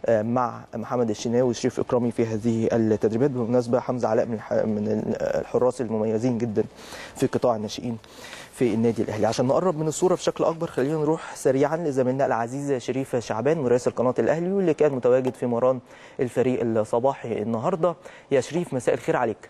مع محمد الشناوي وشريف اكرامي في هذه التدريبات بالمناسبه حمزه علاء من من الحراس المميزين جدا في قطاع الناشئين في النادي الاهلي عشان نقرب من الصوره بشكل اكبر خلينا نروح سريعا لزميلنا العزيز شريف شعبان مراسل قناه الاهلي واللي كان متواجد في مران الفريق الصباحي النهارده يا شريف مساء الخير عليك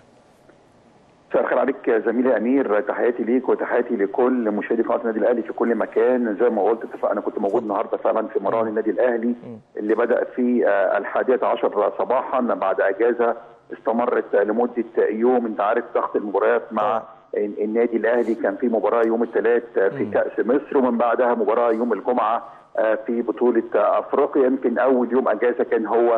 مساء الخير عليك زميلي امير تحياتي ليك وتحياتي لكل مشاهدي قناه النادي الاهلي في كل مكان زي ما قلت اتفقنا كنت موجود النهارده فعلا في مران النادي الاهلي اللي بدا في الحادية عشر صباحا بعد اجازه استمرت لمده يوم انت عارف ضغط المباريات مع النادي الاهلي كان في مباراه يوم الثلاث في كاس مصر ومن بعدها مباراه يوم الجمعه في بطوله افريقيا يمكن اول يوم اجازه كان هو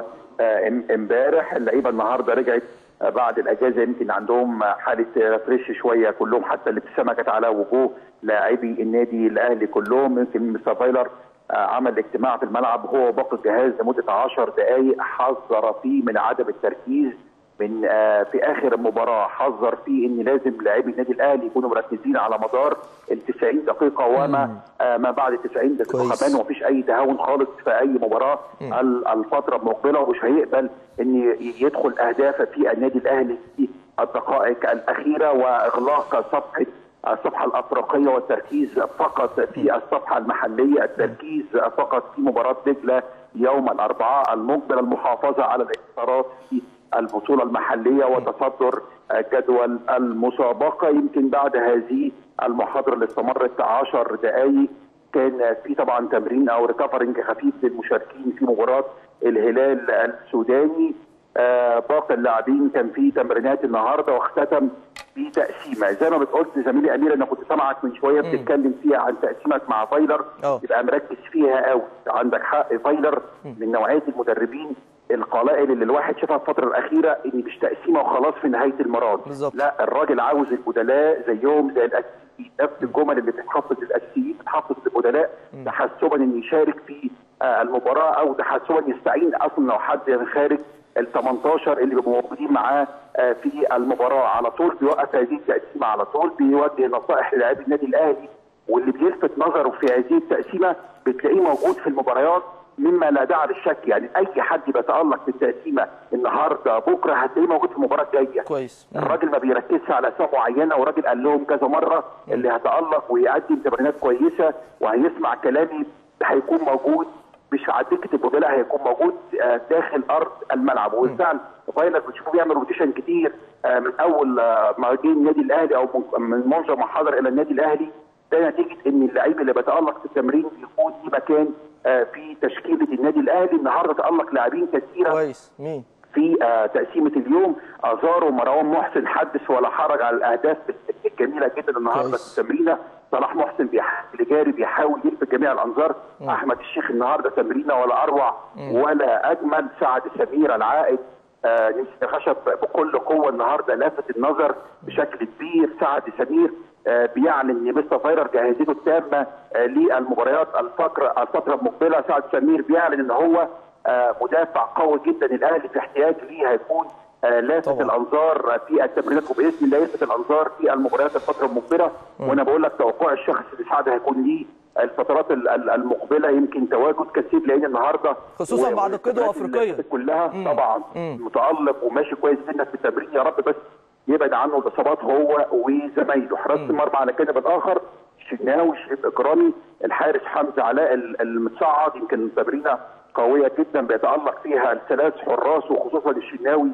امبارح اللعيبه النهارده رجعت بعد الاجازه يمكن عندهم حاله فريش شويه كلهم حتى الابتسامه كانت على وجوه لاعبي النادي الاهلي كلهم يمكن مستر فايلر عمل اجتماع في الملعب هو وباقي الجهاز لمده 10 دقائق حذر فيه من عدم التركيز من في اخر المباراه حذر فيه ان لازم لاعبي النادي الاهلي يكونوا مركزين على مدار ال 90 دقيقه وما ما بعد 90 دقيقه كمان ومفيش اي تهاون خالص في اي مباراه الفتره المقبله ومش هيقبل ان يدخل اهداف في النادي الاهلي في الدقائق الاخيره واغلاق صفحه الصفحه الافريقيه والتركيز فقط في الصفحه المحليه، التركيز فقط في مباراه دجله يوم الاربعاء المقبل المحافظه على الانتصارات في البطوله المحليه وتصدر جدول المسابقه يمكن بعد هذه المحاضره اللي استمرت 10 دقائق كان في طبعا تمرين او ريكفرنج خفيف للمشاركين في مباراه الهلال السوداني آه باقي اللاعبين كان في تمرينات النهارده واختتم بتقسيمه زي ما بتقول زميلي امير انا كنت سامعك من شويه بتتكلم فيها عن تقسيمك مع فايلر يبقى مركز فيها قوي عندك حق فايلر من نوعيه المدربين القلائل اللي الواحد شافها الفتره الاخيره ان مش تقسيمه وخلاص في نهايه المران لا الراجل عاوز البدلاء زيهم زي الاساسيين نفس الجمل اللي بتتحفظ للاساسيين تتحفظ للبدلاء تحسبا ان يشارك في المباراه او تحسبا يستعين اصلا لو حد خارج ال 18 اللي بيبقوا موجودين معاه في المباراه على طول بيوقف هذه التقسيمه على طول بيوجه نصائح للاعبي النادي الاهلي واللي بيلفت نظره في هذه التقسيمه بتلاقيه موجود في المباريات مما لا داعي للشك يعني اي حد بيتالق في التقسيمه النهارده بكره هتلاقيه موجود في المباراه الجايه كويس الراجل ما بيركزش على اسماء معينه والراجل قال لهم كذا مره اللي هتالق ويقدم تمرينات كويسه وهيسمع كلامي هيكون موجود مش على دكه البدلاء هيكون موجود داخل ارض الملعب وبالفعل فايلر بتشوفه بيعمل روتيشن كتير من اول ما جه النادي الاهلي او من منذ ما حضر الى النادي الاهلي ده نتيجه ان اللعيب اللي بيتالق في التمرين يكون في مكان في تشكيله النادي الاهلي النهارده تالق لاعبين كثيره كويس مين في تقسيمه اليوم ازارو ومروان محسن حدث ولا حرج على الاهداف الجميله جدا النهارده في التمرينه صلاح محسن بيحاول جاري بيحاول يلفت جميع الانظار م. احمد الشيخ النهارده تمرينه ولا اروع م. ولا اجمل سعد سمير العائد آه نمسك الخشب بكل قوه النهارده لافت النظر بشكل كبير سعد سمير آه بيعلن ان مستر فايرر جاهزيته التامه آه للمباريات الفتره الفتره المقبله سعد سمير بيعلن ان هو آه مدافع قوي جدا الاهلي في احتياج ليه هيكون آه لافت طبعا. الانظار في التمرينات وباذن الله يلفت الانظار في المباريات الفتره المقبله وانا بقول لك توقع الشخص اللي سعد هيكون ليه الفترات المقبله يمكن تواجد كثير لان النهارده خصوصا بعد القدوه الافريقيه كلها مم. طبعا مم. متالق وماشي كويس جدا في التمرين يا رب بس يبعد عنه الاصابات هو وزمايله حراس المرمى على الجانب الاخر شناوي شريف اكرامي الحارس حمزه علاء المتصعد يمكن تمرينه قويه جدا بيتالق فيها الثلاث حراس وخصوصا الشناوي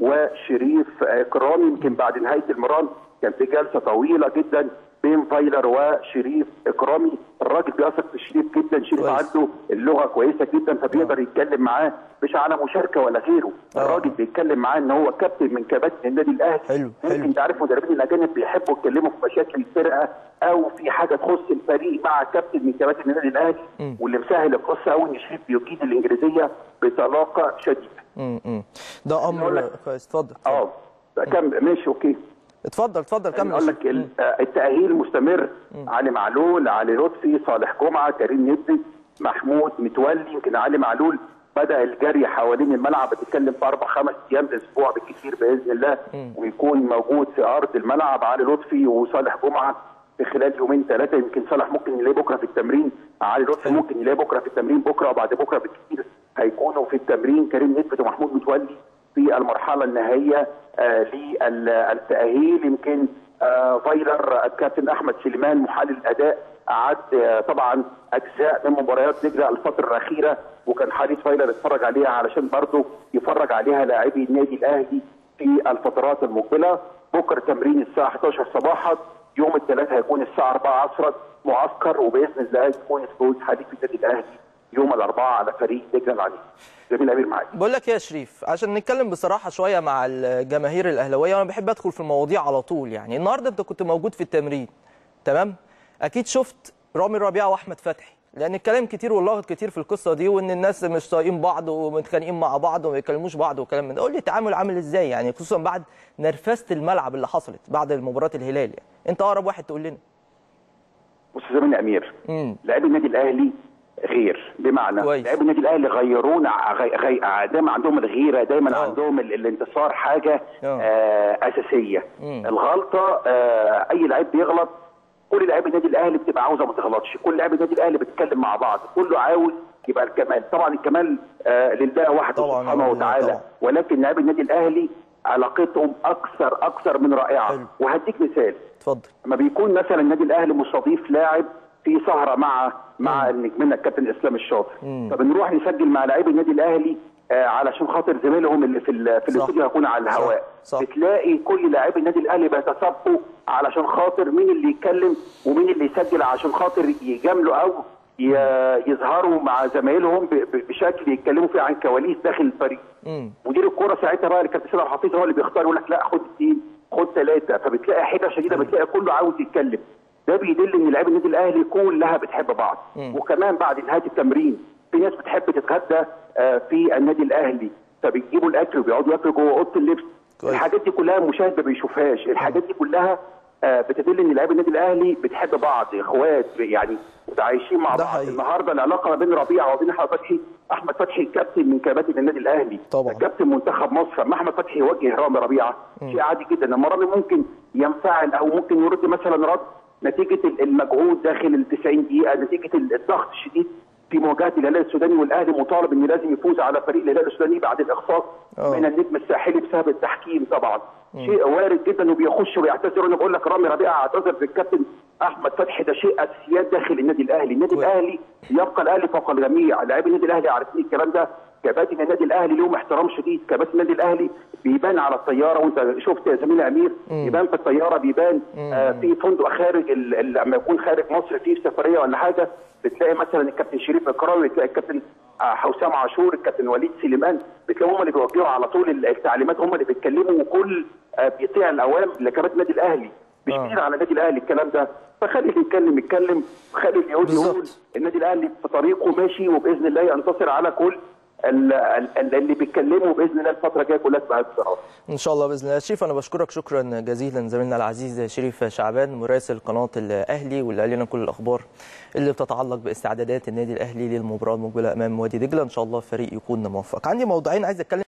وشريف اكرامي يمكن بعد نهايه المران كان في جلسه طويله جدا بين فايلر وشريف اكرامي الراجل بيثق في شريف جدا شريف كويس. عنده اللغه كويسه جدا فبيقدر يتكلم معاه مش على مشاركه ولا غيره أوه. الراجل بيتكلم معاه ان هو كابتن من كباتن النادي الاهلي حلو ممكن انت عارف مدربين الاجانب بيحبوا يتكلموا في مشاكل الفرقه او في حاجه تخص الفريق مع كابتن من كباتن النادي الاهلي واللي مسهل القصه قوي ان شريف بيجيد الانجليزيه بطلاقه شديده امم ده امر كويس اتفضل اه كم ماشي اوكي اتفضل اتفضل كمل اقول لك التاهيل مستمر علي معلول علي لطفي صالح جمعه كريم ندي محمود متولي يمكن علي معلول بدا الجري حوالين الملعب بتتكلم في اربع خمس ايام اسبوع بالكثير باذن الله ويكون موجود في ارض الملعب علي لطفي وصالح جمعه في خلال يومين ثلاثه يمكن صالح ممكن يلاقي بكره في التمرين علي لطفي ممكن يلاقي بكره في التمرين بكره وبعد بكره بالكثير هيكونوا في التمرين كريم نسبة ومحمود متولي في المرحله النهائيه آه للتاهيل يمكن آه فايلر الكابتن احمد سليمان محلل الاداء اعد آه طبعا اجزاء من مباريات دجله الفتره الاخيره وكان حريص فايلر يتفرج عليها علشان برضه يفرج عليها لاعبي النادي الاهلي في الفترات المقبله بكره تمرين الساعه 11 صباحا يوم الثلاثاء هيكون الساعه 4 عصرا معسكر وباذن الله يكون الفوز حديث النادي الاهلي يوم الاربعاء على فريق دجله العنيف. جميل امير معاك. بقول لك يا شريف عشان نتكلم بصراحه شويه مع الجماهير الاهلاويه وانا بحب ادخل في المواضيع على طول يعني النهارده انت كنت موجود في التمرين تمام؟ اكيد شفت رامي ربيعه واحمد فتحي لان الكلام كتير واللغط كتير في القصه دي وان الناس مش طايقين بعض ومتخانقين مع بعض وما بيكلموش بعض والكلام من ده قول لي التعامل عامل ازاي يعني خصوصا بعد نرفزه الملعب اللي حصلت بعد مباراه الهلال يعني انت اقرب واحد تقول لنا بص زميلي امير لاعبي النادي الاهلي غير بمعنى لاعبي النادي الاهلي غيرونا غي... غي... دايما عندهم الغيره دايما أوه. عندهم ال... الانتصار حاجه آه اساسيه مم. الغلطه آه اي لعيب بيغلط كل لاعبي النادي الاهلي بتبقى عاوزه ما تغلطش كل لاعبي النادي الاهلي بتتكلم مع بعض كله عاوز يبقى الكمال طبعا الكمال آه لله وحده سبحانه وتعالى طبعا. ولكن لاعبي النادي الاهلي علاقتهم اكثر اكثر من رائعه وهديك مثال اتفضل لما بيكون مثلا النادي الاهلي مستضيف لاعب في سهره مع مع نجمنا الكابتن اسلام الشاطر فبنروح نسجل مع لاعبي النادي الاهلي آه علشان خاطر زميلهم اللي في في الاستوديو هيكون على الهواء صح. صح. بتلاقي كل لاعبي النادي الاهلي بيتسابقوا علشان خاطر مين اللي يتكلم ومين اللي يسجل عشان خاطر يجاملوا او يظهروا مع زمايلهم بشكل يتكلموا فيه عن كواليس داخل الفريق مدير الكوره ساعتها بقى الكابتن سيد حفيظ هو اللي بيختار يقول لك لا خد اثنين خد ثلاثه فبتلاقي حيره شديده بتلاقي كله عاوز يتكلم ده بيدل ان لاعبي النادي الاهلي كلها بتحب بعض مم. وكمان بعد نهايه التمرين في ناس بتحب تتغدى في النادي الاهلي فبيجيبوا الاكل وبيقعدوا ياكلوا جوه اوضه اللبس كويس. الحاجات دي كلها المشاهد ما بيشوفهاش الحاجات دي كلها بتدل ان لاعبي النادي الاهلي بتحب بعض اخوات يعني عايشين مع بعض النهارده العلاقه ما بين ربيعه وبين احمد فتحي احمد فتحي كابتن من كباتن النادي الاهلي طبعا كابتن منتخب مصر اما احمد فتحي يوجه رامي ربيعه شيء عادي جدا لما رامي ممكن ينفعل او ممكن يرد مثلا رد نتيجه المجهود داخل ال 90 دقيقه نتيجه الضغط الشديد في مواجهه الهلال السوداني والاهلي مطالب انه لازم يفوز على فريق الهلال السوداني بعد الاخفاق من النجم الساحلي بسبب التحكيم طبعا مم. شيء وارد جدا وبيخش ويعتذر وانا بقول لك رامي ربيعه اعتذر بالكابتن احمد فتحي ده شيء اساسيات داخل النادي الاهلي، النادي الاهلي يبقى الاهلي فوق الجميع، لاعبي النادي الاهلي عارفين الكلام ده كباتن النادي الاهلي لهم احترام شديد، كباتن النادي الاهلي بيبان على الطياره وانت شفت يا زميلي امير بيبان في الطياره بيبان آه في فندق خارج لما يكون خارج مصر في سفريه ولا حاجه بتلاقي مثلا الكابتن شريف الكراوي تلاقي الكابتن حسام عاشور الكابتن وليد سليمان بتلاقي هم اللي بيوجهوا على طول التعليمات هم اللي بيتكلموا وكل آه بيطيع الاوامر لكباتن النادي الاهلي مش كتير على النادي الاهلي الكلام ده فخلي اللي يتكلم يتكلم خلي اللي يقول يقول النادي الاهلي في طريقه ماشي وباذن الله ينتصر على كل اللي بيتكلموا باذن الله الفتره الجايه كلها تبقى انتصارات. ان شاء الله باذن الله شريف انا بشكرك شكرا جزيلا زميلنا العزيز شريف شعبان مراسل قناه الاهلي واللي قال لنا كل الاخبار اللي بتتعلق باستعدادات النادي الاهلي للمباراه المقبله امام وادي دجله ان شاء الله الفريق يكون موفق. عندي موضوعين عايز اتكلم